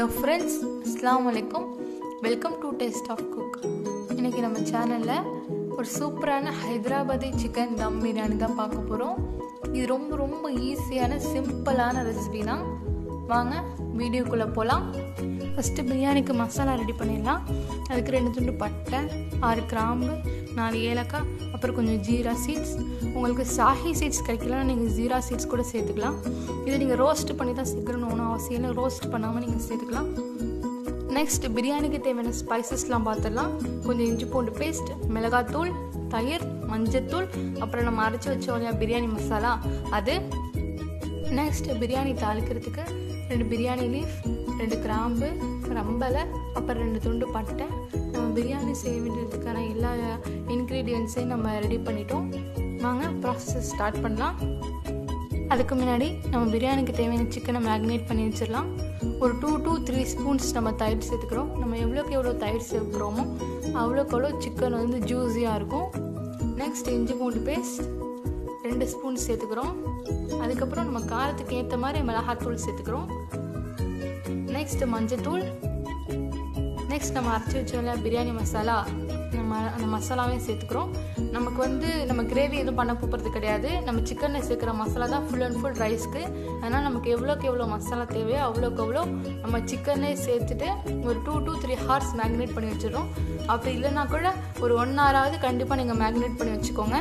hello friends அஸ்லாம் வலைக்கும் welcome to taste of cook இன்றைக்கி நம்ம சேனலில் ஒரு சூப்பரான ஹைதராபாதி சிக்கன் தம் பிரியாணி தான் பார்க்க போகிறோம் இது ரொம்ப ரொம்ப ஈஸியான சிம்பிளான ரெசிபி தான் வாங்க வீடியோக்குள்ளே போகலாம் ஃபஸ்ட்டு பிரியாணிக்கு மசாலா ரெடி பண்ணிடலாம் அதுக்கு ரெண்டு துண்டு பட்டை ஆறு கிராம்பு நாலு ஏலக்காய் அப்புறம் கொஞ்சம் ஜீரா சீட்ஸ் உங்களுக்கு சாஹி சீட்ஸ் கிடைக்கலன்னா நீங்கள் ஜீரா சீட்ஸ் கூட சேர்த்துக்கலாம் இதை நீங்கள் ரோஸ்ட் பண்ணி தான் சேர்க்கணும்னு ஒன்றும் அவசியம் இல்லை ரோஸ்ட் பண்ணாமல் நீங்கள் சேர்த்துக்கலாம் நெக்ஸ்ட் பிரியாணிக்கு தேவையான ஸ்பைசஸ்லாம் பார்த்துடலாம் கொஞ்சம் இஞ்சி பூண்டு பேஸ்ட் மிளகாத்தூள் தயிர் மஞ்சத்தூள் அப்புறம் நம்ம அரைச்சி வச்சோம் இல்லையா பிரியாணி மசாலா அது நெக்ஸ்ட் பிரியாணி தாளிக்கிறதுக்கு ரெண்டு பிரியாணி லீஃப் ரெண்டு கிராம்பு ரம்பலை அப்புறம் ரெண்டு துண்டு பட்டை நம்ம பிரியாணி செய்ய வேண்டியதுக்கான எல்லா இன்க்ரீடியன்ஸையும் நம்ம ரெடி பண்ணிட்டோம் வாங்க ப்ராசஸ் ஸ்டார்ட் பண்ணலாம் அதுக்கு முன்னாடி நம்ம பிரியாணிக்கு தேவையான சிக்கனை மேக்னேட் பண்ணி வச்சிடலாம் ஒரு டூ டூ த்ரீ ஸ்பூன்ஸ் நம்ம தயிர் சேர்த்துக்கிறோம் நம்ம எவ்வளோக்கு எவ்வளோ தயிர் சேர்க்குறோமோ அவ்வளோக்கு எவ்வளோ சிக்கன் வந்து ஜூஸியாக இருக்கும் நெக்ஸ்ட் இஞ்சி பூண்டு பேஸ்ட் ரெண்டு ஸ்பூன் சேர்த்துக்கிறோம் அதுக்கப்புறம் நம்ம காரத்துக்கு ஏற்ற மாதிரி மிளகாத்தூள் சேர்த்துக்கிறோம் நெக்ஸ்ட் மஞ்சத்தூள் நெக்ஸ்ட் நம்ம அரைச்சி வச்சோம்ல பிரியாணி மசாலா நம்ம அந்த மசாலாவையும் சேர்த்துக்கிறோம் நமக்கு வந்து நம்ம கிரேவி எதுவும் பண்ண போகிறது கிடையாது நம்ம சிக்கனில் சேர்க்குற மசாலா தான் ஃபுல் அண்ட் ஃபுல் ரைஸ்க்கு அதனால் நமக்கு எவ்வளோக்கு எவ்வளோ மசாலா தேவையோ அவ்வளோக்கு எவ்வளோ நம்ம சிக்கனே சேர்த்துட்டு ஒரு two two three hours marinate பண்ணி வச்சிடறோம் அப்படி இல்லைன்னா கூட ஒரு ஒன் ஹவராவது கண்டிப்பாக நீங்கள் மேக்னேட் பண்ணி வச்சுக்கோங்க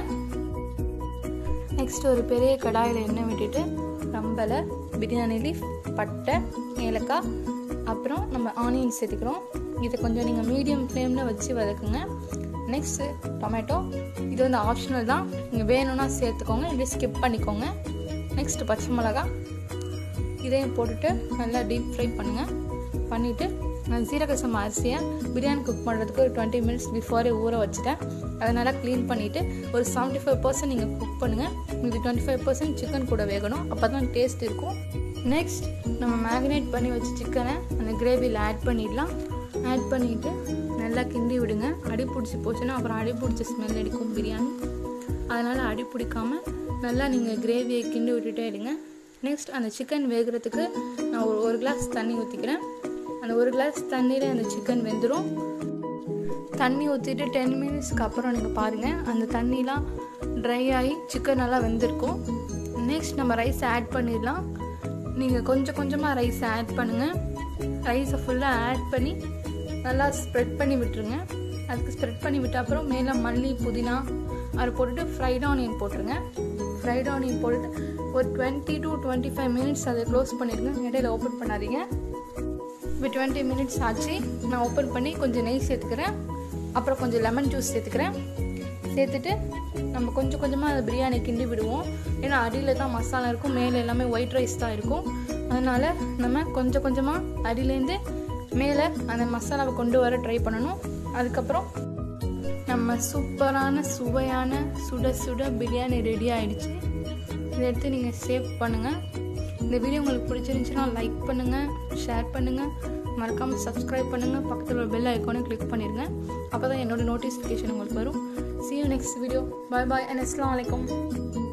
நெக்ஸ்ட் ஒரு பெரிய கடாயில் எண்ணெய் விட்டுட்டு ரம்பலை பிரியாணி லீஃப் பட்டை ஏலக்காய் அப்புறம் நம்ம ஆனியன் சேர்த்துக்கிறோம் இதை கொஞ்சம் நீங்கள் மீடியம் ஃப்ளேமில் வச்சு வதக்குங்க நெக்ஸ்ட்டு டொமேட்டோ இது வந்து ஆப்ஷனல் தான் நீங்கள் வேணும்னா சேர்த்துக்கோங்க இல்லை ஸ்கிப் பண்ணிக்கோங்க நெக்ஸ்ட்டு பச்சை மிளகா இதையும் போட்டுட்டு நல்லா டீப் ஃப்ரை பண்ணுங்கள் பண்ணிவிட்டு நான் சீரக சம்பா அரிசியை பிரியாணி குக் பண்ணுறதுக்கு ஒரு டுவெண்ட்டி மினிட்ஸ் பிஃபோரே ஊற வச்சுட்டேன் அதை நல்லா க்ளீன் பண்ணிவிட்டு ஒரு செவன்ட்டி ஃபைவ் பர்சன்ட் நீங்கள் குக் பண்ணுங்கள் இது டுவெண்ட்டி ஃபைவ் பர்சன்ட் சிக்கன் கூட வேகணும் அப்போ தான் டேஸ்ட் இருக்கும் நெக்ஸ்ட் நம்ம மேரினேட் பண்ணி வச்ச சிக்கனை அந்த கிரேவியில் ஆட் பண்ணிடலாம் ஆட் பண்ணிவிட்டு நல்லா கிண்டி விடுங்க அடி பிடிச்சி போச்சுன்னா அப்புறம் அடி பிடிச்ச ஸ்மெல் அடிக்கும் பிரியாணி அதனால் அடி பிடிக்காமல் நல்லா நீங்கள் கிரேவியை கிண்டி விட்டுட்டே இருங்க நெக்ஸ்ட் அந்த சிக்கன் வேகிறதுக்கு நான் ஒரு ஒரு கிளாஸ் தண்ணி ஊற்றிக்கிறேன் அந்த ஒரு கிளாஸ் தண்ணியில் அந்த சிக்கன் வெந்துடும் தண்ணி ஊற்றிட்டு டென் மினிட்ஸ்க்கு அப்புறம் நீங்கள் பாருங்கள் அந்த தண்ணிலாம் ட்ரை ஆகி சிக்கன் நல்லா வெந்திருக்கும் நெக்ஸ்ட் நம்ம ரைஸ் ஆட் பண்ணிடலாம் நீங்கள் கொஞ்சம் கொஞ்சமாக ரைஸ் ஆட் பண்ணுங்கள் ரைஸை ஃபுல்லாக ஆட் பண்ணி நல்லா ஸ்ப்ரெட் பண்ணி விட்டுருங்க அதுக்கு ஸ்ப்ரெட் பண்ணி விட்ட அப்புறம் மேலே மல்லி புதினா அதை போட்டுட்டு ஃப்ரைட் ஆனியன் போட்டுருங்க ஃப்ரைட் ஆனியன் போட்டுட்டு ஒரு twenty to twenty five minutes அதை க்ளோஸ் பண்ணிடுங்க இடையில ஓப்பன் பண்ணாதீங்க இப்போ டுவெண்ட்டி மினிட்ஸ் ஆச்சு நான் ஓப்பன் பண்ணி கொஞ்சம் நெய் சேர்த்துக்கிறேன் அப்புறம் கொஞ்சம் லெமன் ஜூஸ் சேர்த்துக்கிறேன் சேர்த்துட்டு நம்ம கொஞ்சம் கொஞ்சமாக அந்த பிரியாணி கிண்டி விடுவோம் ஏன்னா அடியில் தான் மசாலா இருக்கும் மேலே எல்லாமே ஒயிட் ரைஸ் தான் இருக்கும் அதனால் நம்ம கொஞ்சம் கொஞ்சமாக அடியிலேருந்து மேலே அந்த மசாலாவை கொண்டு வர ட்ரை பண்ணணும் அதுக்கப்புறம் நம்ம சூப்பரான சுவையான சுட சுட பிரியாணி ரெடி ஆகிடுச்சு இதை எடுத்து நீங்கள் சேவ் பண்ணுங்கள் இந்த வீடியோ உங்களுக்கு பிடிச்சிருந்துச்சுன்னா லைக் பண்ணுங்கள் ஷேர் பண்ணுங்கள் மறக்காமல் சப்ஸ்கிரைப் பண்ணுங்கள் பக்கத்தில் ஒரு பெல் ஐக்கானை கிளிக் பண்ணிடுங்க அப்போ தான் என்னோடய நோட்டிஃபிகேஷன் உங்களுக்கு வரும் see you next video bye bye and அஸ்லாம் வலைக்கம்